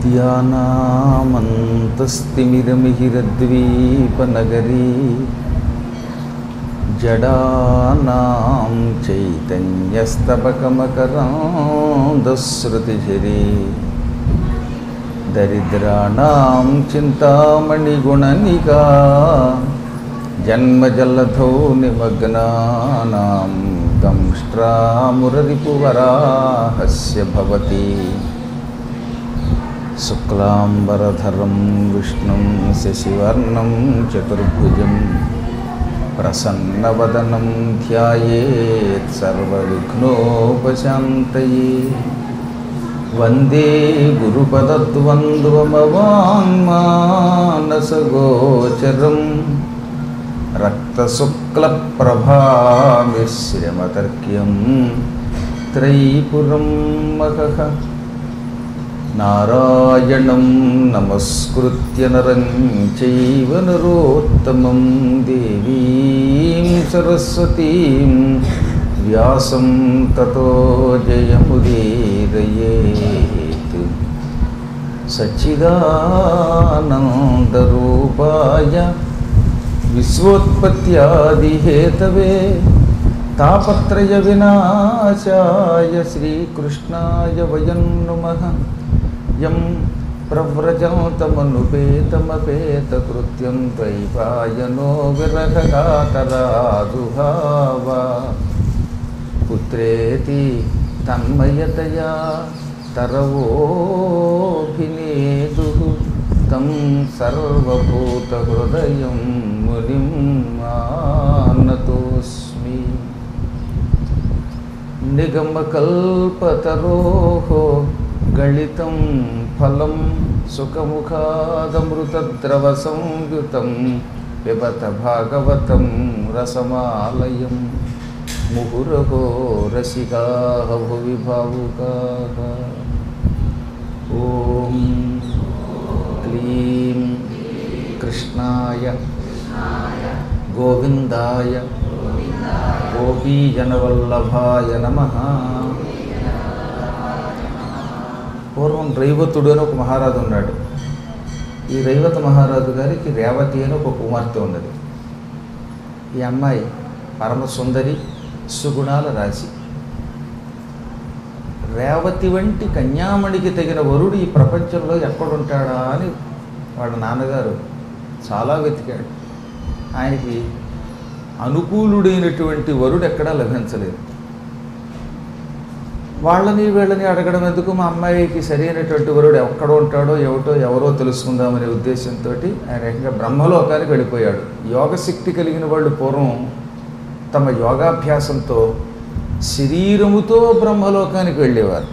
విద్యానామంతస్తిమిరమిహిరద్వీపనగరీ జడానాం చైతన్యస్తబకమకరాంధశ్రుతిఝరీ దరిద్రాణం చింతామణిగుణనికా జన్మజల్లధౌ నిమగ్నానాం దంష్ట్రామురరిపువరాహస్య భవతి శుక్లాంబరధరం విష్ణుం శశివర్ణం చతుర్భుజం ప్రసన్నవదనం ధ్యాయేత్ సర్వవిఘ్నోపశాంతయే వందే గురుపదద్వంద్వమవాङ्మానసగోచరం రక్తశుక్లప్రభామిశ్రమతర్క్యం త్రైపురం మఖః నారాయణం నమస్కృత్య నరం చైవ నరోత్తమం దేవీం సరస్వతీం వ్యాసం తతో జయముదీరయేత్ సచ్చిదానందరూపాయ విశ్వోత్పత్యాదిహేతవే తాపత్రయ వినాశాయ శ్రీకృష్ణాయ వయం నుమః యం ప్రవ్రజంతమనుపేతమపేతకృత్యం ద్వైపాయనో విరహకాతరాదుభావా పుత్రేతి తన్మయతయా తరవోభినేదు తం సర్వభూతహృదయం మునిం మానతోస్మి నిగమకల్పతరోः గళితం ఫలం సుఖముఖాదమృతద్రవసంయుతం పిబత భాగవతం రసమాలయం ముహురహో రసికా భువి భావుకా ఓం క్లీం కృష్ణాయ గోవిందాయ గోపీజనవల్లభాయ నమ పూర్వం రైవతుడు అని ఒక మహారాజు ఉన్నాడు ఈ రైవత మహారాజు గారికి రేవతి అని ఒక కుమార్తె ఉన్నది ఈ అమ్మాయి పరమ సుందరి సుగుణాల రాశి రేవతి వంటి కన్యామణికి తగిన వరుడు ఈ ప్రపంచంలో ఎక్కడుంటాడా అని వాళ్ళ నాన్నగారు చాలా వెతికాడు ఆయనకి అనుకూలుడైనటువంటి వరుడు ఎక్కడా లభించలేదు వాళ్ళని వీళ్ళని అడగడం ఎందుకు మా అమ్మాయికి సరైనటువంటి వరుడు ఎక్కడ ఉంటాడో ఏమిటో ఎవరో తెలుసుకుందామనే ఉద్దేశంతో ఆయన ఏకంగా బ్రహ్మలోకానికి వెళ్ళిపోయాడు యోగశక్తి కలిగిన వాళ్ళు పూర్వం తమ యోగాభ్యాసంతో శరీరముతో బ్రహ్మలోకానికి వెళ్ళేవారు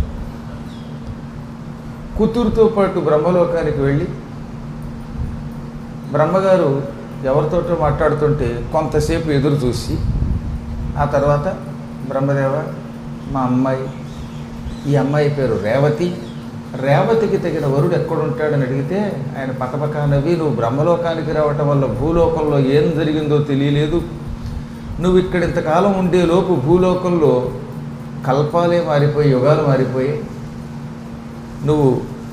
కూతురుతో పాటు బ్రహ్మలోకానికి వెళ్ళి బ్రహ్మగారు ఎవరితోటో మాట్లాడుతుంటే కొంతసేపు ఎదురు చూసి ఆ తర్వాత బ్రహ్మదేవ మా అమ్మాయి ఈ అమ్మాయి పేరు రేవతి రేవతికి తగిన వరుడు ఎక్కడుంటాడని అడిగితే ఆయన పక్కపక్క నవ్వి నువ్వు బ్రహ్మలోకానికి రావటం వల్ల భూలోకంలో ఏం జరిగిందో తెలియలేదు నువ్వు ఇక్కడ ఇంతకాలం ఉండేలోపు భూలోకంలో కల్పాలే మారిపోయి యుగాలు మారిపోయి నువ్వు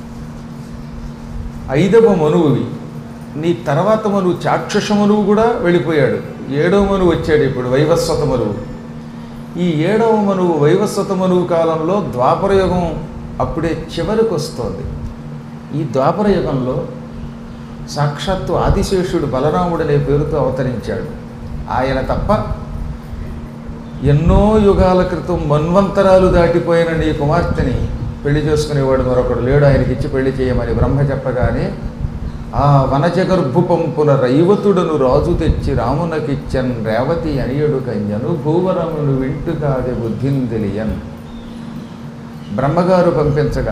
ఐదవ మనువువి నీ తర్వాత మనువు చాక్షుష మనువు కూడా వెళ్ళిపోయాడు ఏడవ మనువు వచ్చాడు ఇప్పుడు వైవస్వత మనువు ఈ ఏడవ మనువు వైవస్వత మనువు కాలంలో ద్వాపరయుగం అప్పుడే చివరికి వస్తోంది ఈ ద్వాపరయుగంలో సాక్షాత్తు ఆదిశేషుడు బలరాముడు అనే పేరుతో అవతరించాడు ఆయన తప్ప ఎన్నో యుగాల క్రితం మన్వంతరాలు దాటిపోయిన నీ కుమార్తెని పెళ్లి చేసుకునేవాడు మరొకడు లేడు ఆయనకి ఇచ్చి పెళ్లి చేయమని బ్రహ్మ చెప్పగానే ఆ వనజగర్భు పంపుల రైవతుడను రాజు తెచ్చి రామునకిచ్చన్ రేవతి అనియడు కన్యను భూవరమును వింటు కాదే బుద్ధిని తెలియన్ బ్రహ్మగారు పంపించగా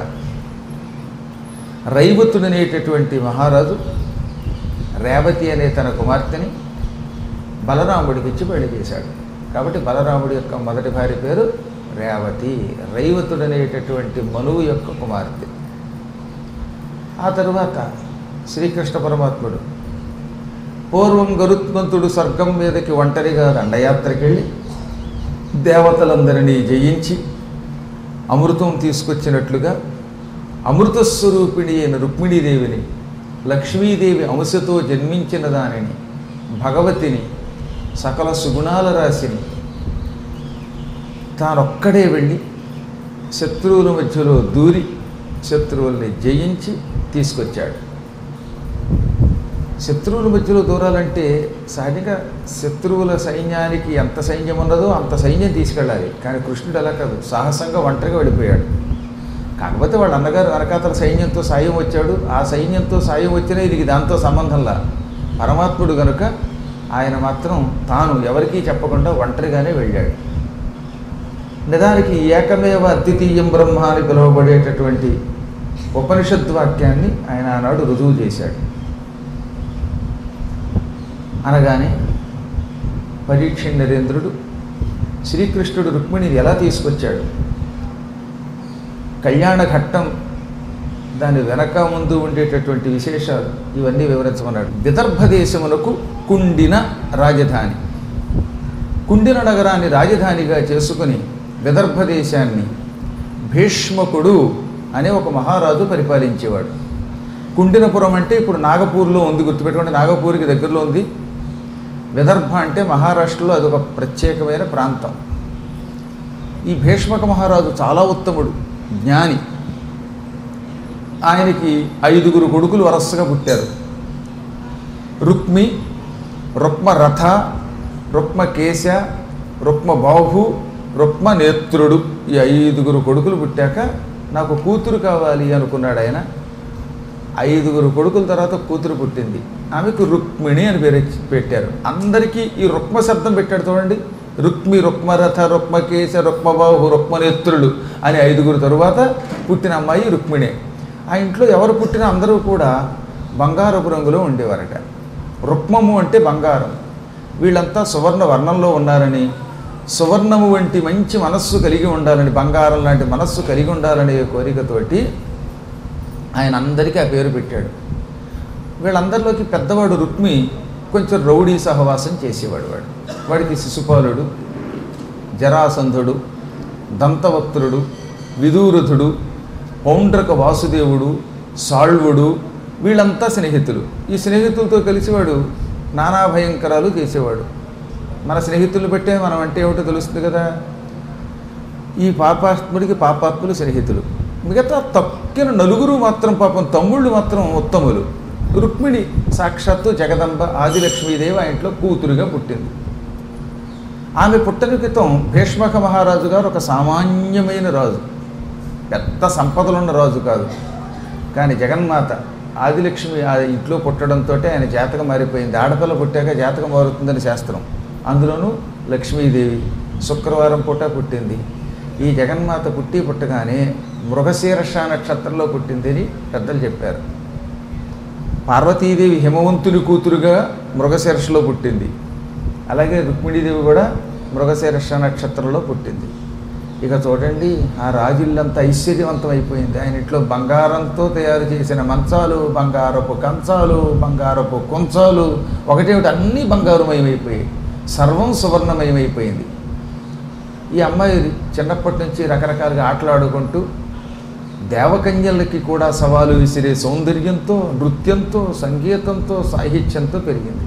రైవతుడనేటటువంటి మహారాజు రేవతి అనే తన కుమార్తెని బలరాముడికి ఇచ్చి పెళ్లి చేశాడు కాబట్టి బలరాముడి యొక్క మొదటి భార్య పేరు రేవతి రైవతుడనేటటువంటి మనువు యొక్క కుమార్తె ఆ తరువాత శ్రీకృష్ణ పరమాత్ముడు పూర్వం గరుత్మంతుడు స్వర్గం మీదకి ఒంటరిగా దండయాత్రకి వెళ్ళి దేవతలందరినీ జయించి అమృతం తీసుకొచ్చినట్లుగా అమృతస్వరూపిణి అయిన రుక్మిణీదేవిని లక్ష్మీదేవి అంశతో జన్మించిన దానిని భగవతిని సకల సుగుణాల రాశిని తానొక్కడే వెళ్ళి శత్రువుల మధ్యలో దూరి శత్రువుల్ని జయించి తీసుకొచ్చాడు శత్రువుల మధ్యలో దూరాలంటే సహజంగా శత్రువుల సైన్యానికి ఎంత సైన్యం ఉన్నదో అంత సైన్యం తీసుకెళ్ళాలి కానీ కృష్ణుడు అలా కాదు సాహసంగా ఒంటరిగా వెళ్ళిపోయాడు కాకపోతే వాళ్ళ అన్నగారు వెనకాతల సైన్యంతో సాయం వచ్చాడు ఆ సైన్యంతో సాయం వచ్చినా ఇది దాంతో సంబంధంలా పరమాత్ముడు గనుక ఆయన మాత్రం తాను ఎవరికీ చెప్పకుండా ఒంటరిగానే వెళ్ళాడు నిజానికి ఏకమేవ అద్వితీయం బ్రహ్మ అని పిలువబడేటటువంటి ఉపనిషద్ వాక్యాన్ని ఆయన ఆనాడు రుజువు చేశాడు అనగానే పరీక్ష నరేంద్రుడు శ్రీకృష్ణుడు రుక్మిణిని ఎలా తీసుకొచ్చాడు కళ్యాణ ఘట్టం దాని వెనక ముందు ఉండేటటువంటి విశేషాలు ఇవన్నీ వివరించమన్నాడు విదర్భ దేశమునకు కుండిన రాజధాని కుండిన నగరాన్ని రాజధానిగా చేసుకుని విదర్భ దేశాన్ని భీష్మకుడు అనే ఒక మహారాజు పరిపాలించేవాడు కుండినపురం అంటే ఇప్పుడు నాగపూర్లో ఉంది గుర్తుపెట్టుకోండి నాగపూర్కి దగ్గరలో ఉంది విదర్భ అంటే మహారాష్ట్రలో అదొక ప్రత్యేకమైన ప్రాంతం ఈ భీష్మక మహారాజు చాలా ఉత్తముడు జ్ఞాని ఆయనకి ఐదుగురు కొడుకులు వరసగా పుట్టారు రుక్మి రుక్మ రథ రుక్మ కేశ రుక్మ బాహు రుక్మ నేత్రుడు ఈ ఐదుగురు కొడుకులు పుట్టాక నాకు కూతురు కావాలి అనుకున్నాడు ఆయన ఐదుగురు కొడుకుల తర్వాత కూతురు పుట్టింది ఆమెకు రుక్మిణి అని పేరు ఇచ్చి- పెట్టారు అందరికీ ఈ రుక్మ శబ్దం పెట్టాడు చూడండి రుక్మి రుక్మరథ రుక్మకేశ రుక్మబాహు రుక్మనేత్రులు అని ఐదుగురు తరువాత పుట్టిన అమ్మాయి రుక్మిణి ఆ ఇంట్లో ఎవరు పుట్టినా అందరూ కూడా బంగారపు రంగులో ఉండేవారట రుక్మము అంటే బంగారం వీళ్ళంతా సువర్ణ వర్ణంలో ఉన్నారని సువర్ణము వంటి మంచి మనస్సు కలిగి ఉండాలని బంగారం లాంటి మనస్సు కలిగి ఉండాలనే కోరికతోటి ఆయన అందరికీ ఆ పేరు పెట్టాడు వీళ్ళందరిలోకి పెద్దవాడు రుక్మి కొంచెం రౌడీ సహవాసం చేసేవాడు వాడు వాడికి శిశుపాలుడు జరాసంధుడు దంతవక్తుడు విదూరథుడు పౌండ్రక వాసుదేవుడు సాళ్వుడు వీళ్ళంతా స్నేహితులు ఈ స్నేహితులతో కలిసి వాడు నానా భయంకరాలు చేసేవాడు మన స్నేహితులు పెట్టే మనం అంటే ఏమిటో తెలుస్తుంది కదా ఈ పాపాత్ముడికి పాపాత్ములు స్నేహితులు మిగతా తక్కిన నలుగురు మాత్రం పాపం తమ్ముళ్ళు మాత్రం ఉత్తములు రుక్మిణి సాక్షాత్తు జగదంబ ఆదిలక్ష్మీదేవి ఆ ఇంట్లో కూతురుగా పుట్టింది ఆమె పుట్టని క్రితం భీష్మక మహారాజు గారు ఒక సామాన్యమైన రాజు పెద్ద సంపదలున్న రాజు కాదు కానీ జగన్మాత ఆదిలక్ష్మి ఆ ఇంట్లో పుట్టడంతో ఆయన జాతకం మారిపోయింది ఆడపిల్ల పుట్టాక జాతకం మారుతుందని శాస్త్రం అందులోనూ లక్ష్మీదేవి శుక్రవారం పూట పుట్టింది ఈ జగన్మాత పుట్టి పుట్టగానే మృగశీర్ష నక్షత్రంలో పుట్టింది అని పెద్దలు చెప్పారు పార్వతీదేవి హిమవంతుని కూతురుగా మృగశీర్షలో పుట్టింది అలాగే రుక్మిణీదేవి కూడా మృగశీర్ష నక్షత్రంలో పుట్టింది ఇక చూడండి ఆ రాజుల్లంతా ఐశ్వర్యవంతం అయిపోయింది ఆయన ఇంట్లో బంగారంతో తయారు చేసిన మంచాలు బంగారపు కంచాలు బంగారపు కుంచాలు ఒకటేమిటి అన్నీ బంగారుమయమైపోయాయి సర్వం సువర్ణమయమైపోయింది ఈ అమ్మాయి చిన్నప్పటి నుంచి రకరకాలుగా ఆటలాడుకుంటూ దేవకన్యలకి కూడా సవాలు విసిరే సౌందర్యంతో నృత్యంతో సంగీతంతో సాహిత్యంతో పెరిగింది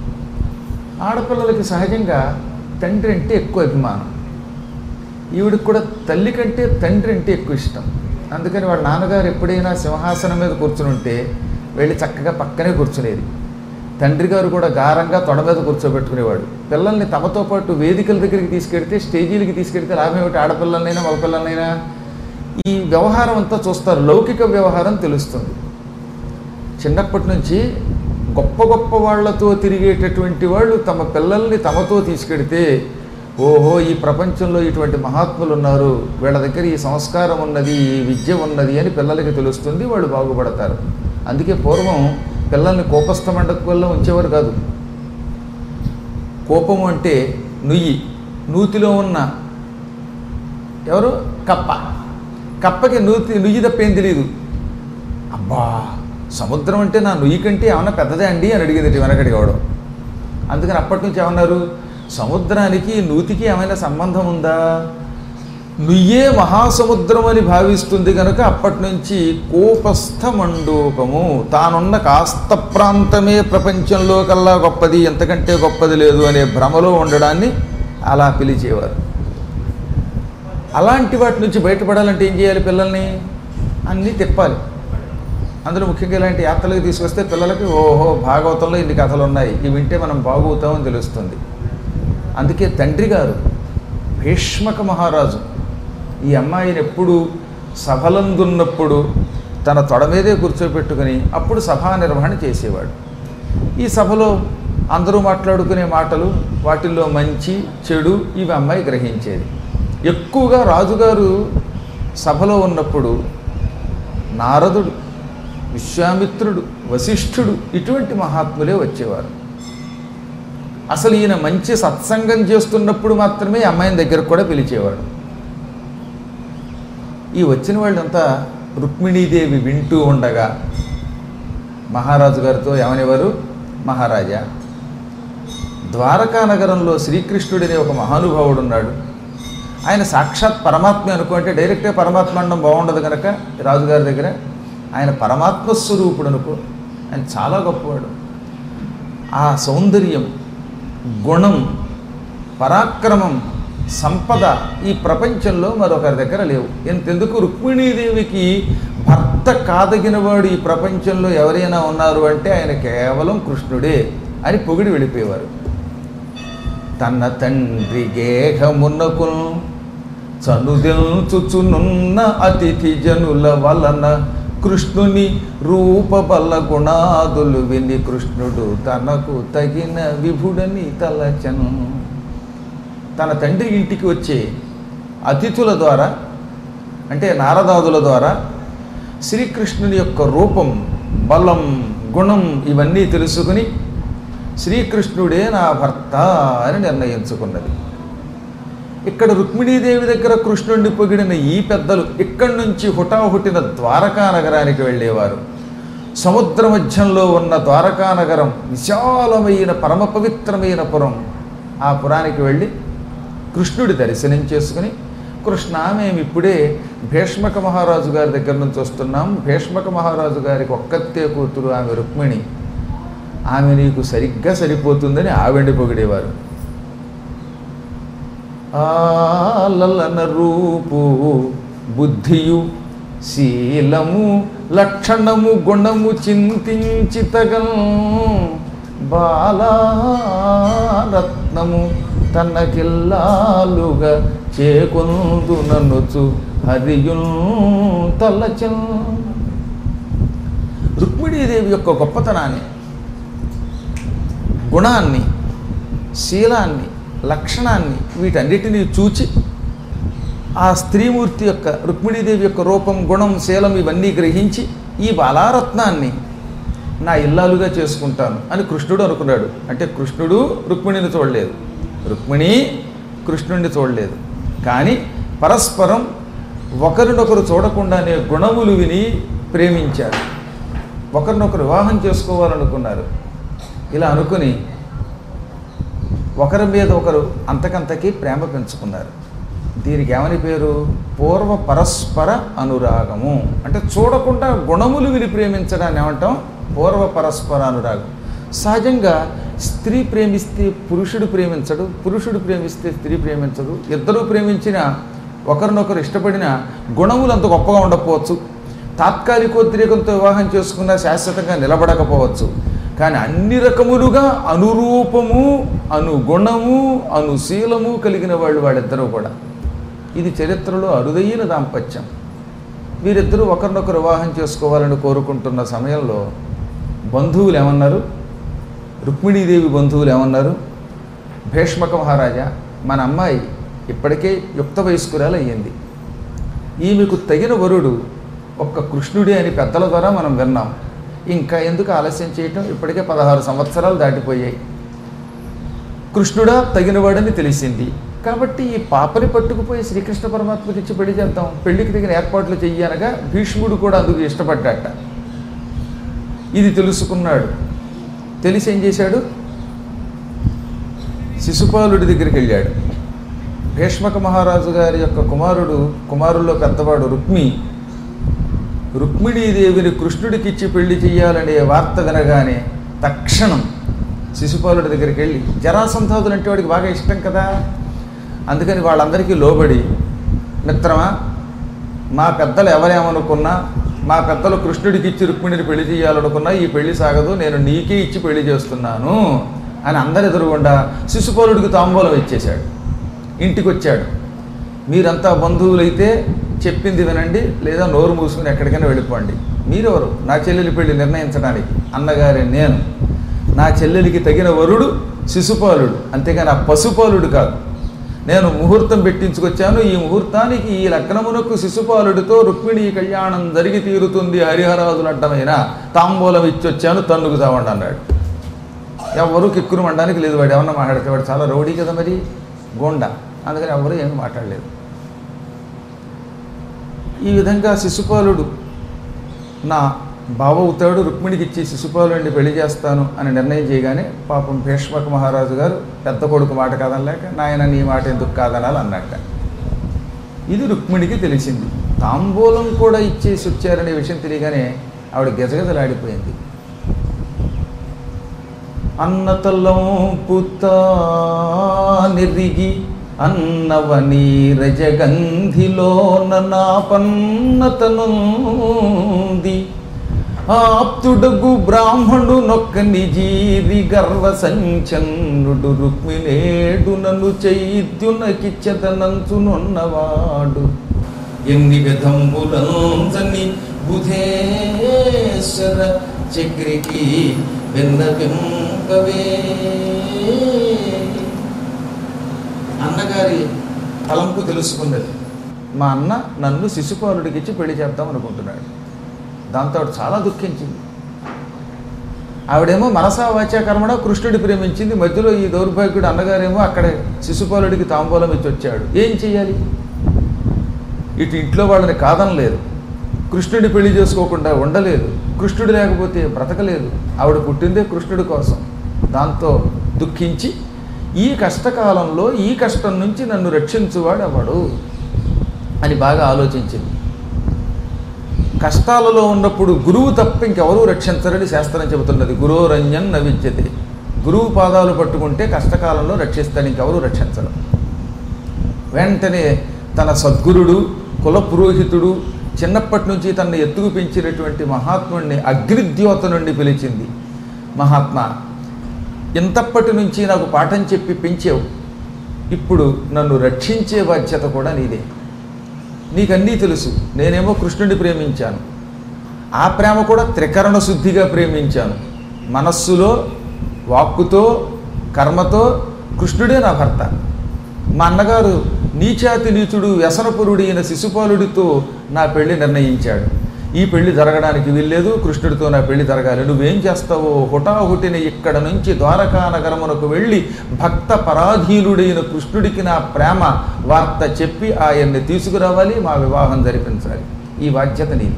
ఆడపిల్లలకి సహజంగా తండ్రి అంటే ఎక్కువ అభిమానం ఈవిడికి కూడా తల్లి కంటే తండ్రి అంటే ఎక్కువ ఇష్టం అందుకని వాళ్ళ నాన్నగారు ఎప్పుడైనా సింహాసనం మీద కూర్చుని ఉంటే వెళ్ళి చక్కగా పక్కనే కూర్చునేది తండ్రి గారు కూడా గారంగా తొడ మీద కూర్చోబెట్టుకునేవాడు పిల్లల్ని తమతో పాటు వేదికల దగ్గరికి తీసుకెడితే స్టేజీలకి తీసుకెడితే లాభం ఏమిటి ఆడపిల్లలనైనా మగపిల్లలనైనా ఈ వ్యవహారం అంతా చూస్తారు లౌకిక వ్యవహారం తెలుస్తుంది చిన్నప్పటి నుంచి గొప్ప గొప్ప వాళ్ళతో తిరిగేటటువంటి వాళ్ళు తమ పిల్లల్ని తమతో తీసుకెడితే ఓహో ఈ ప్రపంచంలో ఇటువంటి మహాత్ములు ఉన్నారు వీళ్ళ దగ్గర ఈ సంస్కారం ఉన్నది ఈ విద్య ఉన్నది అని పిల్లలకి తెలుస్తుంది వాళ్ళు బాగుపడతారు అందుకే పూర్వం పిల్లల్ని కోపస్థ మండపంలో ఉంచేవారు కాదు కోపము అంటే నుయ్యి నూతిలో ఉన్న ఎవరు కప్ప కప్పకి నూతి నుయ్యి తప్పేం తెలియదు అబ్బా సముద్రం అంటే నా నుయ్యి కంటే ఏమన్నా పెద్దదే అండి అని అడిగింది వెనకడికి అవడం అందుకని అప్పటి నుంచి ఏమన్నారు సముద్రానికి నూతికి ఏమైనా సంబంధం ఉందా నుయ్యే మహాసముద్రం అని భావిస్తుంది కనుక అప్పటి నుంచి కోపస్థ మండూకము తానున్న కాస్త ప్రాంతమే ప్రపంచంలో కల్లా గొప్పది ఎంతకంటే గొప్పది లేదు అనే భ్రమలో ఉండడాన్ని అలా పిలిచేవారు అలాంటి వాటి నుంచి బయటపడాలంటే ఏం చేయాలి పిల్లల్ని అన్నీ తిప్పాలి అందులో ముఖ్యంగా ఇలాంటి యాత్రలకు తీసుకొస్తే పిల్లలకి ఓహో భాగవతంలో ఇన్ని కథలు ఉన్నాయి ఇవి వింటే మనం బాగుతామని తెలుస్తుంది అందుకే తండ్రి గారు భీష్మక మహారాజు ఈ అమ్మాయిని ఎప్పుడు సభలందున్నప్పుడు తన తొడ మీదే కూర్చోబెట్టుకుని అప్పుడు సభా నిర్వహణ చేసేవాడు ఈ సభలో అందరూ మాట్లాడుకునే మాటలు వాటిల్లో మంచి చెడు ఇవి అమ్మాయి గ్రహించేది ఎక్కువగా రాజుగారు సభలో ఉన్నప్పుడు నారదుడు విశ్వామిత్రుడు వశిష్ఠుడు ఇటువంటి మహాత్ములే వచ్చేవారు అసలు ఈయన మంచి సత్సంగం చేస్తున్నప్పుడు మాత్రమే ఈ అమ్మాయిని దగ్గరకు కూడా పిలిచేవాడు ఈ వచ్చిన వాళ్ళంతా రుక్మిణీదేవి వింటూ ఉండగా మహారాజు గారితో ఏమనేవారు మహారాజా ద్వారకా నగరంలో శ్రీకృష్ణుడనే ఒక మహానుభావుడు ఉన్నాడు ఆయన సాక్షాత్ పరమాత్మ అనుకుంటే డైరెక్ట్గా పరమాత్మ అనడం బాగుండదు కనుక రాజుగారి దగ్గర ఆయన పరమాత్మ స్వరూపుడు అనుకో ఆయన చాలా గొప్పవాడు ఆ సౌందర్యం గుణం పరాక్రమం సంపద ఈ ప్రపంచంలో మరొకరి దగ్గర లేవు ఎంతెందుకు రుక్మిణీదేవికి భర్త కాదగినవాడు ఈ ప్రపంచంలో ఎవరైనా ఉన్నారు అంటే ఆయన కేవలం కృష్ణుడే అని పొగిడి వెళ్ళిపోయేవారు తన తండ్రి గేహమునకు చనుదెల్చుచునున్న అతిథి జనుల వలన కృష్ణుని రూపబల గుణాదులు విని కృష్ణుడు తనకు తగిన విభుడని తలచను తన తండ్రి ఇంటికి వచ్చే అతిథుల ద్వారా అంటే నారదాదుల ద్వారా శ్రీకృష్ణుని యొక్క రూపం బలం గుణం ఇవన్నీ తెలుసుకుని శ్రీకృష్ణుడే నా భర్త అని నిర్ణయించుకున్నది ఇక్కడ రుక్మిణీదేవి దగ్గర కృష్ణుడిని పొగిడిన ఈ పెద్దలు ఇక్కడి నుంచి హుటాహుటిన ద్వారకా నగరానికి వెళ్ళేవారు సముద్ర మధ్యంలో ఉన్న ద్వారకా నగరం విశాలమైన పరమ పవిత్రమైన పురం ఆ పురానికి వెళ్ళి కృష్ణుడి దర్శనం చేసుకుని కృష్ణ మేము ఇప్పుడే భీష్మక మహారాజు గారి దగ్గర నుంచి వస్తున్నాం భీష్మక మహారాజు గారికి ఒక్కతే కూతురు ఆమె రుక్మిణి ఆమె నీకు సరిగ్గా సరిపోతుందని ఆవిడ పొగిడేవారు ఆలలన రూపు బుద్ధియు శీలము లక్షణము గుణము చింతించి తగల్ బాలారత్నము తనకిల్లాలుగా చేకొందు నన్నుచు హరియుల్ తల్లచన్ రుక్మిణీదేవి యొక్క గొప్పతనాన్ని గుణాన్ని శీలాన్ని లక్షణాన్ని వీటన్నిటినీ చూచి ఆ స్త్రీమూర్తి యొక్క రుక్మిణీదేవి యొక్క రూపం గుణం శీలం ఇవన్నీ గ్రహించి ఈ బాలారత్నాన్ని నా ఇల్లాలుగా చేసుకుంటాను అని కృష్ణుడు అనుకున్నాడు అంటే కృష్ణుడు రుక్మిణిని చూడలేదు రుక్మిణి కృష్ణుడిని చూడలేదు కానీ పరస్పరం ఒకరినొకరు చూడకుండానే గుణములు విని ప్రేమించారు ఒకరినొకరు వివాహం చేసుకోవాలనుకున్నారు ఇలా అనుకుని ఒకరి మీద ఒకరు అంతకంతకి ప్రేమ పెంచుకున్నారు దీనికి ఏమని పేరు పూర్వ పరస్పర అనురాగము అంటే చూడకుండా గుణములు విని ప్రేమించడాన్ని ఏమంటాం పూర్వ పరస్పర అనురాగం సహజంగా స్త్రీ ప్రేమిస్తే పురుషుడు ప్రేమించడు పురుషుడు ప్రేమిస్తే స్త్రీ ప్రేమించదు ఇద్దరూ ప్రేమించిన ఒకరినొకరు ఇష్టపడిన గుణములు అంత గొప్పగా ఉండకపోవచ్చు తాత్కాలికోద్రేకంతో వివాహం చేసుకున్న శాశ్వతంగా నిలబడకపోవచ్చు కానీ అన్ని రకములుగా అనురూపము అనుగుణము అనుశీలము కలిగిన వాళ్ళు వాళ్ళిద్దరూ కూడా ఇది చరిత్రలో అరుదైన దాంపత్యం వీరిద్దరూ ఒకరినొకరు వివాహం చేసుకోవాలని కోరుకుంటున్న సమయంలో బంధువులు ఏమన్నారు రుక్మిణీదేవి బంధువులు ఏమన్నారు భీష్మక మహారాజా మన అమ్మాయి ఇప్పటికే యుక్త వయస్కురాలు అయ్యింది ఈమెకు తగిన వరుడు ఒక్క కృష్ణుడే అని పెద్దల ద్వారా మనం విన్నాం ఇంకా ఎందుకు ఆలస్యం చేయటం ఇప్పటికే పదహారు సంవత్సరాలు దాటిపోయాయి కృష్ణుడా తగినవాడని తెలిసింది కాబట్టి ఈ పాపని పట్టుకుపోయి శ్రీకృష్ణ పరమాత్మకి ఇచ్చి పెళ్లి చేద్దాం పెళ్లికి తగిన ఏర్పాట్లు చెయ్యి అనగా భీష్ముడు కూడా అందుకు ఇష్టపడ్డట ఇది తెలుసుకున్నాడు తెలిసి ఏం చేశాడు శిశుపాలుడి దగ్గరికి వెళ్ళాడు భీష్మక మహారాజు గారి యొక్క కుమారుడు కుమారుల్లో పెద్దవాడు రుక్మి రుక్మిణీదేవిని కృష్ణుడికిచ్చి పెళ్లి చెయ్యాలనే వార్త వినగానే తక్షణం శిశుపాలుడి దగ్గరికి వెళ్ళి జరాసంధాదులు అంటే వాడికి బాగా ఇష్టం కదా అందుకని వాళ్ళందరికీ లోబడి మిత్రమా మా పెద్దలు ఎవరేమనుకున్నా మా పెద్దలు కృష్ణుడికి ఇచ్చి రుక్మిణిని పెళ్లి చేయాలనుకున్నా ఈ పెళ్లి సాగదు నేను నీకే ఇచ్చి పెళ్లి చేస్తున్నాను అని అందరి ఎదురుగుండా శిశుపాలుడికి తాంబూలం ఇచ్చేశాడు ఇంటికి వచ్చాడు మీరంతా బంధువులైతే చెప్పింది వినండి లేదా నోరు మూసుకుని ఎక్కడికైనా వెళ్ళిపోండి మీరెవరు నా చెల్లెలి పెళ్లి నిర్ణయించడానికి అన్నగారే నేను నా చెల్లెలికి తగిన వరుడు శిశుపాలుడు అంతేగాని ఆ పశుపాలుడు కాదు నేను ముహూర్తం పెట్టించుకొచ్చాను ఈ ముహూర్తానికి ఈ లగ్నమునకు శిశుపాలుడితో రుక్మిణీ కళ్యాణం జరిగి తీరుతుంది హరిహరాజులు అడ్డమైన తాంబూలం ఇచ్చొచ్చాను తన్నుకు తావండి అన్నాడు ఎవరు కిక్కురు మండడానికి లేదు వాడు ఏమన్నా మాట్లాడితే వాడు చాలా రౌడీ కదా మరి గోండా అందుకని ఎవరు ఏమీ మాట్లాడలేదు ఈ విధంగా శిశుపాలుడు నా బావ అవుతాడు రుక్మిణికి ఇచ్చి శిశుపాలుడిని పెళ్లి చేస్తాను అని నిర్ణయం చేయగానే పాపం భీష్మక మహారాజు గారు పెద్ద కొడుకు మాట కాదనలేక నాయన నీ మాట ఎందుకు కాదనాలి అన్నట్ట ఇది రుక్మిణికి తెలిసింది తాంబూలం కూడా ఇచ్చేసి వచ్చారనే విషయం తెలియగానే ఆవిడ గజగజలాడిపోయింది అన్నతల్లం పుత్తా నిరిగి అన్నవని రజగంధిలోన నా పన్నతనుంది ఆప్తుడగు బ్రాహ్మణుడు నొక్క నిజీరి గర్వ సంచన్నుడు రుక్మిణేడు నన్ను చైద్యునకిచ్చదనంచునున్నవాడు ఎన్ని విధంబులంచని బుధేశ్వర చక్రికి విన్నపింపవే అన్నగారి తలంపు తెలుసుకున్నది మా అన్న నన్ను శిశుపాలుడికి ఇచ్చి పెళ్లి చేద్దాం అనుకుంటున్నాడు దాంతో ఆవిడ చాలా దుఃఖించింది ఆవిడేమో మనసా వాచా కర్మణ కృష్ణుడి ప్రేమించింది మధ్యలో ఈ దౌర్భాగ్యుడు అన్నగారేమో అక్కడ శిశుపాలుడికి తాంబూలం ఇచ్చి వచ్చాడు ఏం చెయ్యాలి ఇటు ఇంట్లో వాళ్ళని కాదనలేదు కృష్ణుడిని పెళ్లి చేసుకోకుండా ఉండలేదు కృష్ణుడు లేకపోతే బ్రతకలేదు ఆవిడ పుట్టిందే కృష్ణుడి కోసం దాంతో దుఃఖించి ఈ కష్టకాలంలో ఈ కష్టం నుంచి నన్ను రక్షించువాడు ఎవడు అని బాగా ఆలోచించింది కష్టాలలో ఉన్నప్పుడు గురువు తప్ప ఇంకెవరూ రక్షించరని శాస్త్రం చెబుతున్నది గురోరంజన్ న విద్యతే గురువు పాదాలు పట్టుకుంటే కష్టకాలంలో రక్షిస్తాడు ఇంకెవరూ రక్షించడం వెంటనే తన సద్గురుడు కుల పురోహితుడు చిన్నప్పటి నుంచి తనను ఎత్తుకు పెంచినటువంటి మహాత్ముడిని అగ్నిద్యోత నుండి పిలిచింది మహాత్మా ఇంతప్పటి నుంచి నాకు పాఠం చెప్పి పెంచావు ఇప్పుడు నన్ను రక్షించే బాధ్యత కూడా నీదే నీకన్నీ తెలుసు నేనేమో కృష్ణుడిని ప్రేమించాను ఆ ప్రేమ కూడా త్రికరణ శుద్ధిగా ప్రేమించాను మనస్సులో వాక్కుతో కర్మతో కృష్ణుడే నా భర్త మా అన్నగారు నీచాతి నీచుడు వ్యసనపురుడు అయిన శిశుపాలుడితో నా పెళ్లి నిర్ణయించాడు ఈ పెళ్లి జరగడానికి వీల్లేదు కృష్ణుడితో నా పెళ్లి జరగాలి నువ్వేం చేస్తావో హుటాహుటిని ఇక్కడ నుంచి ద్వారకా నగరమునకు వెళ్ళి భక్త పరాధీనుడైన కృష్ణుడికి నా ప్రేమ వార్త చెప్పి ఆయన్ని తీసుకురావాలి మా వివాహం జరిపించాలి ఈ బాధ్యత నీది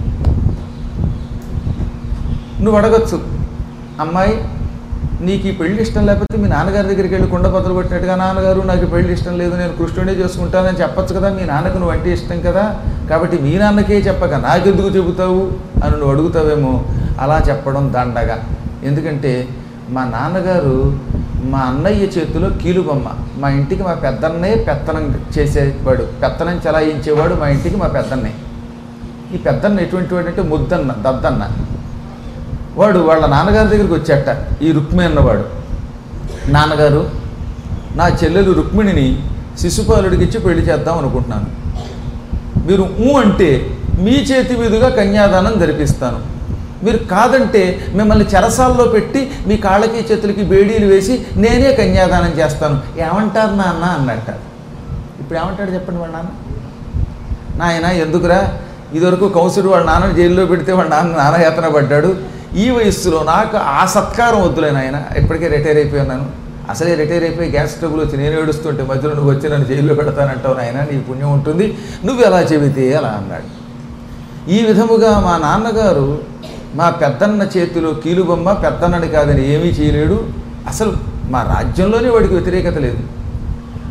నువ్వు అడగచ్చు అమ్మాయి నీకు ఈ పెళ్లి ఇష్టం లేకపోతే మీ నాన్నగారి దగ్గరికి వెళ్ళి కుండ బదులు కొట్టినట్టుగా నాన్నగారు నాకు ఈ పెళ్లి ఇష్టం లేదు నేను కృష్ణుడే చేసుకుంటానని చెప్పొచ్చు కదా మీ నాన్నకు నువ్వు అంటే ఇష్టం కదా కాబట్టి మీ నాన్నకే చెప్పక నాకెందుకు చెబుతావు అని నువ్వు అడుగుతావేమో అలా చెప్పడం దండగా ఎందుకంటే మా నాన్నగారు మా అన్నయ్య చేతిలో కీలుబొమ్మ మా ఇంటికి మా పెద్దన్నయ్య పెత్తనం చేసేవాడు పెత్తనం చలాయించేవాడు మా ఇంటికి మా పెద్దన్నయ్య ఈ పెద్దన్న ఎటువంటి వాడు అంటే ముద్దన్న దద్దన్న వాడు వాళ్ళ నాన్నగారి దగ్గరికి వచ్చాట ఈ రుక్మి అన్నవాడు నాన్నగారు నా చెల్లెలు రుక్మిణిని శిశుపాలుడికి ఇచ్చి పెళ్లి చేద్దాం అనుకుంటున్నాను మీరు ఊ అంటే మీ చేతి మీదుగా కన్యాదానం జరిపిస్తాను మీరు కాదంటే మిమ్మల్ని చెరసాల్లో పెట్టి మీ కాళ్ళకి చేతులకి బేడీలు వేసి నేనే కన్యాదానం చేస్తాను ఏమంటారు నాన్న అన్నట్ట ఇప్పుడు ఏమంటాడు చెప్పండి వాళ్ళ నాన్న నాయన ఎందుకురా ఇదివరకు కౌన్సిలర్ వాళ్ళ నాన్న జైల్లో పెడితే వాళ్ళ నాన్న నానయాతన పడ్డాడు ఈ వయస్సులో నాకు ఆ సత్కారం వద్దులే నాయన ఇప్పటికే రిటైర్ అయిపోయి ఉన్నాను అసలే రిటైర్ అయిపోయి గ్యాస్ ట్రబుల్ వచ్చి నేను ఏడుస్తుంటే మధ్యలో నువ్వు వచ్చి నన్ను జైల్లో పెడతానంటావు నాయన నీ పుణ్యం ఉంటుంది నువ్వు ఎలా చెబితే అలా అన్నాడు ఈ విధముగా మా నాన్నగారు మా పెద్దన్న చేతిలో కీలుబొమ్మ పెద్దన్నని కాదని ఏమీ చేయలేడు అసలు మా రాజ్యంలోనే వాడికి వ్యతిరేకత లేదు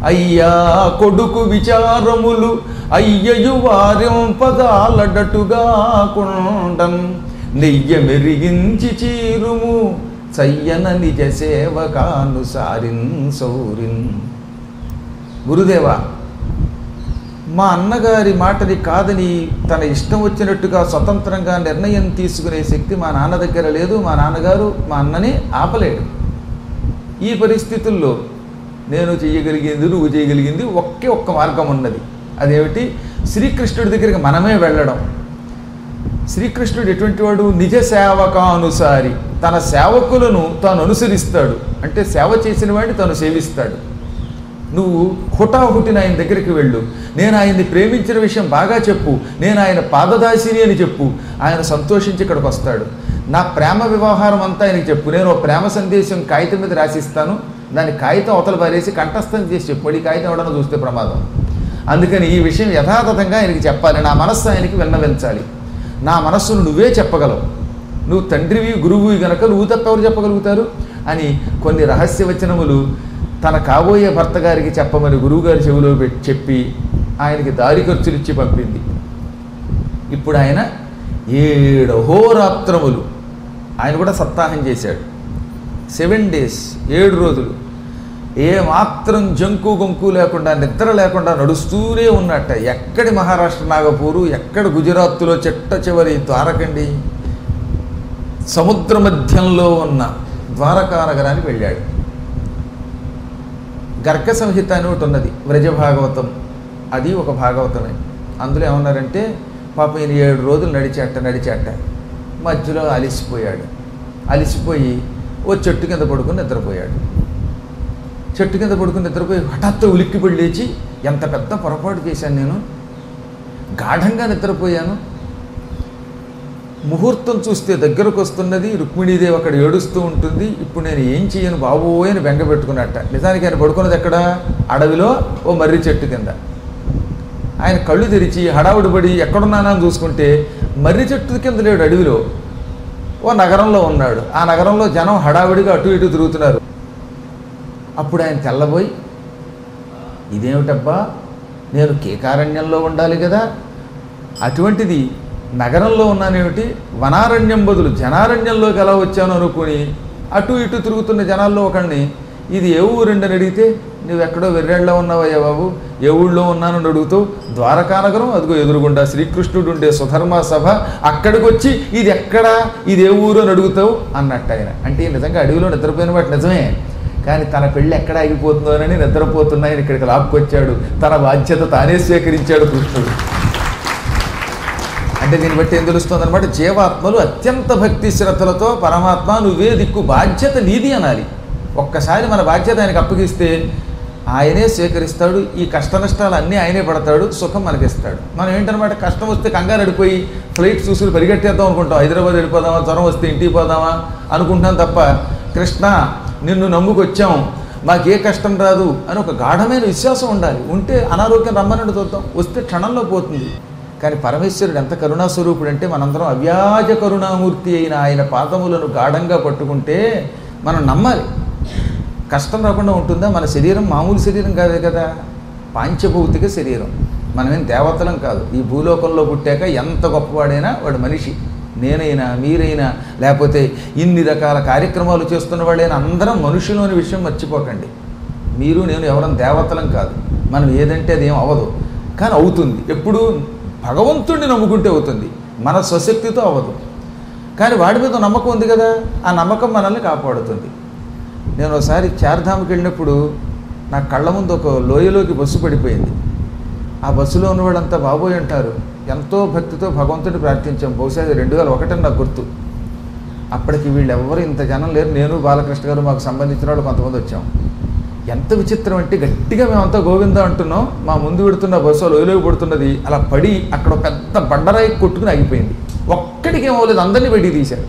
అయ్యా కొడుకు విచారములు అయ్యయు వారింపదాలడటుగా కుండం నెయ్య మెరిగించి చీరుము చయ్యన నిజ సేవకాను సారిన్ సౌరిన్ గురుదేవా మా అన్నగారి మాటని కాదని తన ఇష్టం వచ్చినట్టుగా స్వతంత్రంగా నిర్ణయం తీసుకునే శక్తి మా నాన్న దగ్గర లేదు మా నాన్నగారు మా అన్నని ఆపలేడు ఈ పరిస్థితుల్లో నేను చేయగలిగింది నువ్వు చేయగలిగింది ఒకే ఒక్క మార్గం ఉన్నది అదేమిటి శ్రీకృష్ణుడి దగ్గరికి మనమే వెళ్ళడం శ్రీకృష్ణుడు ఎటువంటి వాడు నిజ సేవకానుసారి తన సేవకులను తాను అనుసరిస్తాడు అంటే సేవ చేసిన వాడిని తాను సేవిస్తాడు నువ్వు హుటాహుటిన ఆయన దగ్గరికి వెళ్ళు నేను ఆయన్ని ప్రేమించిన విషయం బాగా చెప్పు నేను ఆయన పాదదాసిని అని చెప్పు ఆయన సంతోషించి ఇక్కడికి వస్తాడు నా ప్రేమ వ్యవహారం అంతా ఆయనకి చెప్పు నేను ఓ ప్రేమ సందేశం కాగితం మీద రాసిస్తాను దాని కాగితం అవతల పారేసి కంఠస్థం చేసి చెప్పు ఈ కాగితం ఎవడన్నా చూస్తే ప్రమాదం అందుకని ఈ విషయం యథాతథంగా ఆయనకి చెప్పాలి నా మనస్సు ఆయనకి విన్నవించాలి నా మనస్సును నువ్వే చెప్పగలవు నువ్వు తండ్రివి గురువువి గనక నువ్వు తప్ప ఎవరు చెప్పగలుగుతారు అని కొన్ని రహస్య వచనములు తన కాబోయే భర్త గారికి చెప్పమని గురువుగారి చెవిలో పెట్టి చెప్పి ఆయనకి దారి ఖర్చులు ఇచ్చి పంపింది ఇప్పుడు ఆయన ఏడు అహోరాత్రములు ఆయన కూడా సప్తాహం చేశాడు సెవెన్ డేస్ ఏడు రోజులు ఏ మాత్రం జంకు గొంకు లేకుండా నిద్ర లేకుండా నడుస్తూనే ఉన్నట్ట ఎక్కడి మహారాష్ట్ర నాగపూరు ఎక్కడ గుజరాత్లో చెట్ట చివరి ద్వారకండి సముద్ర మధ్యంలో ఉన్న ద్వారకా నగరానికి వెళ్ళాడు గర్గ సంహిత అని ఒకటి ఉన్నది వ్రజ భాగవతం అది ఒక భాగవతమే అందులో ఏమన్నారంటే పాపం ఈయన ఏడు రోజులు నడిచాట నడిచాట మధ్యలో అలిసిపోయాడు అలిసిపోయి ఓ చెట్టు కింద పడుకుని నిద్రపోయాడు చెట్టు కింద పడుకుని నిద్రపోయి హఠాత్తు ఉలిక్కిపడి లేచి ఎంత పెద్ద పొరపాటు చేశాను నేను గాఢంగా నిద్రపోయాను ముహూర్తం చూస్తే దగ్గరకు వస్తున్నది రుక్మిణీదేవి అక్కడ ఏడుస్తూ ఉంటుంది ఇప్పుడు నేను ఏం చేయను బాబోయ్ అని బెంగ పెట్టుకున్నట్ట నిజానికి ఆయన పడుకున్నది ఎక్కడ అడవిలో ఓ మర్రి చెట్టు కింద ఆయన కళ్ళు తెరిచి హడావుడి పడి ఎక్కడున్నానా అని చూసుకుంటే మర్రి చెట్టు కింద లేడు అడవిలో ఓ నగరంలో ఉన్నాడు ఆ నగరంలో జనం హడావుడిగా అటు ఇటు తిరుగుతున్నారు అప్పుడు ఆయన తెల్లబోయి ఇదేమిటబ్బా నేను కేకారణ్యంలో ఉండాలి కదా అటువంటిది నగరంలో ఉన్నానేమిటి వనారణ్యం బదులు జనారణ్యంలోకి ఎలా వచ్చాను అనుకుని అటు ఇటు తిరుగుతున్న జనాల్లో ఒకడిని ఇది ఏ ఊరండి అని అడిగితే నువ్వు ఎక్కడో వెర్రెళ్ళలో ఉన్నావయ్యా బాబు ఏ ఊళ్ళో ఉన్నానని అడుగుతావు ద్వారకానగరం అదిగో ఎదురుగుండా శ్రీకృష్ణుడు ఉండే సుధర్మ సభ అక్కడికి వచ్చి ఇది ఎక్కడా ఇది ఏ ఊరు అని అడుగుతావు అన్నట్టు ఆయన అంటే నిజంగా అడవిలో నిద్రపోయిన వాటి నిజమే కానీ తన పెళ్ళి ఎక్కడ ఆగిపోతుందోనని నిద్రపోతున్నాయని ఇక్కడికి లాక్కొచ్చాడు తన బాధ్యత తానే స్వీకరించాడు కృష్ణుడు అంటే దీన్ని బట్టి ఏం తెలుస్తుంది అనమాట జీవాత్మలు అత్యంత భక్తి శ్రద్ధలతో పరమాత్మ నువ్వే దిక్కు బాధ్యత నీది అనాలి ఒక్కసారి మన బాధ్యత ఆయనకు అప్పగిస్తే ఆయనే స్వీకరిస్తాడు ఈ కష్ట నష్టాలు అన్నీ ఆయనే పడతాడు సుఖం మనకిస్తాడు మనం ఏంటనమాట కష్టం వస్తే కంగారు అడిపోయి ఫ్లైట్ చూసుకుని పరిగెట్టేద్దాం అనుకుంటాం హైదరాబాద్ వెళ్ళిపోదామా జ్వరం వస్తే ఇంటికి పోదామా అనుకుంటాం తప్ప కృష్ణ నిన్ను నమ్ముకొచ్చాం మాకు ఏ కష్టం రాదు అని ఒక గాఢమైన విశ్వాసం ఉండాలి ఉంటే అనారోగ్యం రమ్మనండి చూద్దాం వస్తే క్షణంలో పోతుంది కానీ పరమేశ్వరుడు ఎంత కరుణాస్వరూపుడు అంటే మనందరం అవ్యాజ కరుణామూర్తి అయిన ఆయన పాదములను గాఢంగా పట్టుకుంటే మనం నమ్మాలి కష్టం రాకుండా ఉంటుందా మన శరీరం మామూలు శరీరం కాదు కదా పాంచభౌతిక శరీరం మనమేం దేవతలం కాదు ఈ భూలోకంలో పుట్టాక ఎంత గొప్పవాడైనా వాడు మనిషి నేనైనా మీరైనా లేకపోతే ఇన్ని రకాల కార్యక్రమాలు చేస్తున్న వాళ్ళైనా అందరం మనుషులు అనే విషయం మర్చిపోకండి మీరు నేను ఎవరం దేవతలం కాదు మనం ఏదంటే అది ఏం అవ్వదు కానీ అవుతుంది ఎప్పుడు భగవంతుడిని నమ్ముకుంటే అవుతుంది మన స్వశక్తితో అవ్వదు కానీ వాడి మీద నమ్మకం ఉంది కదా ఆ నమ్మకం మనల్ని కాపాడుతుంది నేను ఒకసారి చార్ధామ్కి వెళ్ళినప్పుడు నా కళ్ళ ముందు ఒక లోయలోకి బస్సు పడిపోయింది ఆ బస్సులో ఉన్నవాడంతా బాబోయ్ అంటారు ఎంతో భక్తితో భగవంతుడిని ప్రార్థించాం బహుశా అది రెండు వేల ఒకటని నాకు గుర్తు అప్పటికి వీళ్ళు ఎవరు ఇంత జనం లేరు నేను బాలకృష్ణ గారు మాకు సంబంధించిన వాళ్ళు కొంతమంది వచ్చాం ఎంత విచిత్రం అంటే గట్టిగా మేమంతా గోవింద అంటున్నాం మా ముందు పెడుతున్న బస్సు లోయలోకి పడుతున్నది అలా పడి అక్కడ ఒక పెద్ద బండరాయి కొట్టుకుని ఆగిపోయింది ఒక్కడికి ఏమవ్వలేదు అందరినీ బయటికి తీశారు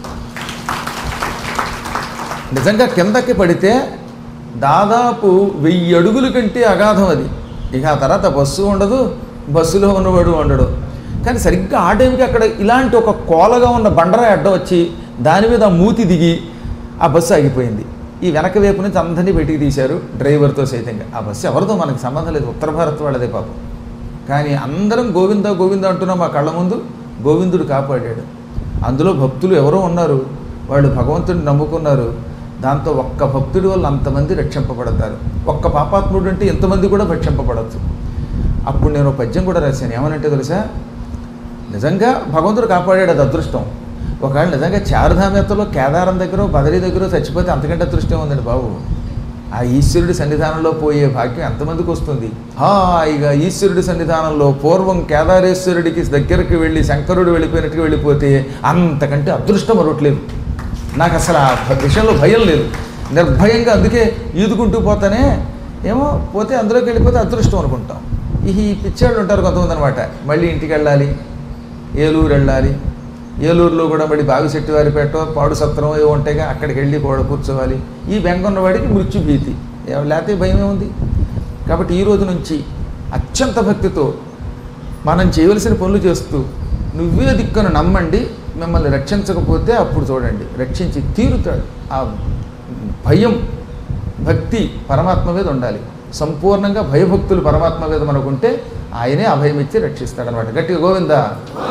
నిజంగా కిందకి పడితే దాదాపు వెయ్యి అడుగుల కంటే అగాధం అది ఇక ఆ తర్వాత బస్సు ఉండదు బస్సులో ఉన్నవాడు ఉండడు కానీ సరిగ్గా ఆ టైంకి అక్కడ ఇలాంటి ఒక కోలగా ఉన్న బండరాయి అడ్డం వచ్చి దాని మీద మూతి దిగి ఆ బస్సు ఆగిపోయింది ఈ వెనక వైపు నుంచి అందరినీ బయటికి తీశారు డ్రైవర్తో సైతంగా ఆ బస్సు ఎవరితో మనకు సంబంధం లేదు ఉత్తర భారత్ వాళ్ళదే పాపం కానీ అందరం గోవింద గోవింద అంటున్నాం మా కళ్ళ ముందు గోవిందుడు కాపాడాడు అందులో భక్తులు ఎవరో ఉన్నారు వాళ్ళు భగవంతుడిని నమ్ముకున్నారు దాంతో ఒక్క భక్తుడి వల్ల అంతమంది రక్షింపబడతారు ఒక్క పాపాత్ముడు అంటే ఎంతమంది కూడా రక్షింపబడచ్చు అప్పుడు నేను ఒక పద్యం కూడా రాశాను ఏమనంటే తెలుసా నిజంగా భగవంతుడు కాపాడాడు అది అదృష్టం ఒకవేళ నిజంగా చారుధామ్యతలో కేదారం దగ్గర బదరీ దగ్గర చచ్చిపోతే అంతకంటే అదృష్టం ఉందండి బాబు ఆ ఈశ్వరుడి సన్నిధానంలో పోయే భాగ్యం ఎంతమందికి వస్తుంది హాయిగా ఈశ్వరుడి సన్నిధానంలో పూర్వం కేదారేశ్వరుడికి దగ్గరికి వెళ్ళి శంకరుడు వెళ్ళిపోయినట్టుగా వెళ్ళిపోతే అంతకంటే అదృష్టం మరొట్లేదు నాకు అసలు ఆ భ- విషయంలో భయం లేదు నిర్భయంగా అందుకే ఈదుకుంటూ పోతానే ఏమో పోతే అందులోకి వెళ్ళిపోతే అదృష్టం అనుకుంటాం ఈ పిచ్చాళ్ళు ఉంటారు కొంతమంది అనమాట మళ్ళీ ఇంటికి వెళ్ళాలి ఏలూరు వెళ్ళాలి ఏలూరులో కూడా మళ్ళీ బావిశెట్టి వారిపేట పాడు సత్రం ఏవో ఉంటాయిగా అక్కడికి వెళ్ళి కూడా కూర్చోవాలి ఈ బెంగ ఉన్నవాడికి మృత్యు భీతి ఏ- లేకపోతే భయం ఏముంది కాబట్టి ఈ రోజు నుంచి అత్యంత భక్తితో మనం చేయవలసిన పనులు చేస్తూ నువ్వే దిక్కును నమ్మండి మిమ్మల్ని రక్షించకపోతే అప్పుడు చూడండి రక్షించి తీరుతాడు ఆ భయం భక్తి పరమాత్మ మీద ఉండాలి సంపూర్ణంగా భయభక్తులు పరమాత్మ మీద మనకుంటే ఆయనే అభయం ఇచ్చి రక్షిస్తాడనమాట గట్టిగా గోవిందా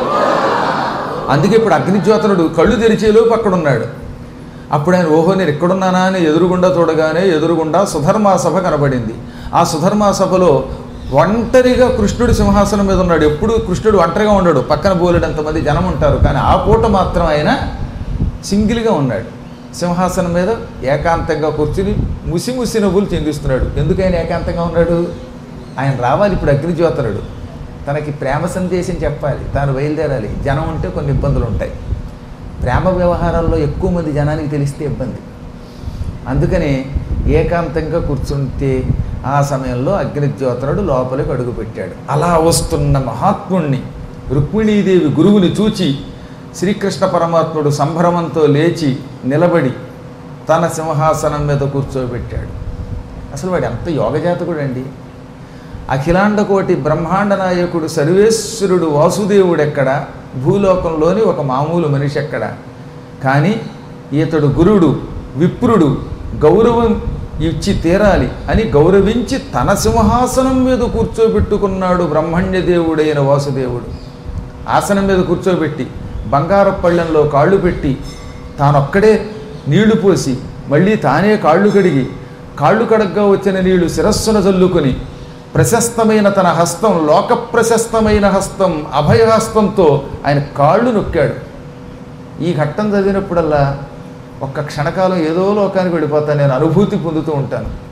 అందుకే ఇప్పుడు అగ్నిజ్యోతనుడు కళ్ళు తెరిచేలోపు అక్కడ ఉన్నాడు అప్పుడు ఆయన ఓహో నేను ఎక్కడున్నానా అని ఎదురుగుండా చూడగానే ఎదురుగుండా సుధర్మా సభ కనబడింది ఆ సుధర్మా సభలో ఒంటరిగా కృష్ణుడు సింహాసనం మీద ఉన్నాడు ఎప్పుడు కృష్ణుడు ఒంటరిగా ఉండడు పక్కన బోలెడంతమంది జనం ఉంటారు కానీ ఆ పూట మాత్రం ఆయన సింగిల్గా ఉన్నాడు సింహాసనం మీద ఏకాంతంగా కూర్చుని ముసి ముసి నవ్వులు చెందిస్తున్నాడు ఎందుకు ఆయన ఏకాంతంగా ఉన్నాడు ఆయన రావాలి ఇప్పుడు అగ్నిజ్యోతనుడు తనకి ప్రేమ సందేశం చెప్పాలి తాను బయలుదేరాలి జనం ఉంటే కొన్ని ఇబ్బందులు ఉంటాయి ప్రేమ వ్యవహారాల్లో ఎక్కువ మంది జనానికి తెలిస్తే ఇబ్బంది అందుకని ఏకాంతంగా కూర్చుంటే ఆ సమయంలో అగ్నిజ్యోతనుడు లోపలికి అడుగుపెట్టాడు అలా వస్తున్న మహాత్ముణ్ణి రుక్మిణీదేవి గురువుని చూచి శ్రీకృష్ణ పరమాత్ముడు సంభ్రమంతో లేచి నిలబడి తన సింహాసనం మీద కూర్చోబెట్టాడు అసలు వాడు ఎంత యోగజాతకుడు అండి అఖిలాండ కోటి బ్రహ్మాండ నాయకుడు సర్వేశ్వరుడు వాసుదేవుడు ఎక్కడ భూలోకంలోని ఒక మామూలు మనిషి ఎక్కడ కానీ ఈతడు గురుడు విప్రుడు గౌరవం ఇచ్చి తీరాలి అని గౌరవించి తన సింహాసనం మీద కూర్చోబెట్టుకున్నాడు బ్రహ్మణ్యదేవుడైన వాసుదేవుడు ఆసనం మీద కూర్చోబెట్టి బంగారు పళ్ళెంలో కాళ్ళు పెట్టి తానొక్కడే నీళ్లు పోసి మళ్ళీ తానే కాళ్ళు కడిగి కాళ్ళు కడగ్గా వచ్చిన నీళ్లు శిరస్సున చల్లుకొని ప్రశస్తమైన తన హస్తం లోక ప్రశస్తమైన హస్తం అభయహస్తంతో ఆయన కాళ్ళు నొక్కాడు ఈ ఘట్టం చదివినప్పుడల్లా ఒక్క క్షణకాలం ఏదో లోకానికి వెళ్ళిపోతాను నేను అనుభూతి పొందుతూ ఉంటాను